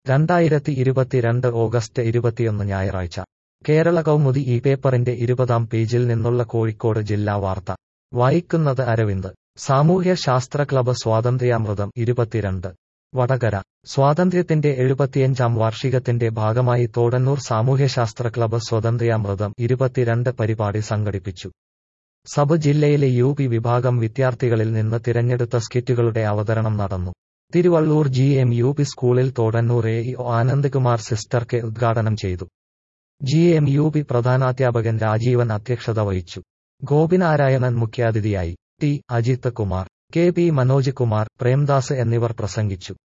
രണ്ടായിരത്തി ഇരുപത്തിരണ്ട് ഓഗസ്റ്റ് ഇരുപത്തിയൊന്ന് ഞായറാഴ്ച കേരള കൗമുദി ഈ പേപ്പറിന്റെ ഇരുപതാം പേജിൽ നിന്നുള്ള കോഴിക്കോട് ജില്ലാ വാർത്ത വായിക്കുന്നത് അരവിന്ദ് സാമൂഹ്യ ശാസ്ത്ര ക്ലബ് സ്വാതന്ത്ര്യാമൃതം ഇരുപത്തിരണ്ട് വടകര സ്വാതന്ത്ര്യത്തിന്റെ എഴുപത്തിയഞ്ചാം വാർഷികത്തിന്റെ ഭാഗമായി തോടന്നൂർ സാമൂഹ്യശാസ്ത്ര ക്ലബ് സ്വാതന്ത്ര്യാമൃതം ഇരുപത്തിരണ്ട് പരിപാടി സംഘടിപ്പിച്ചു സബ് ജില്ലയിലെ യു പി വിഭാഗം വിദ്യാർത്ഥികളിൽ നിന്ന് തിരഞ്ഞെടുത്ത സ്കിറ്റുകളുടെ അവതരണം നടന്നു Thiruvallur G M U P സ്കൂളിൽ Thodannur A E O Anandkumar sister K ഉദ്ഘാടനം ചെയ്തു ജി എം യു പി പ്രധാനാധ്യാപകൻ രാജീവൻ അധ്യക്ഷത വഹിച്ചു ഗോപിനാരായണൻ മുഖ്യാതിഥിയായി T Ajith Kumar K P Manoj Kumar Premdas എന്നിവർ പ്രസംഗിച്ചു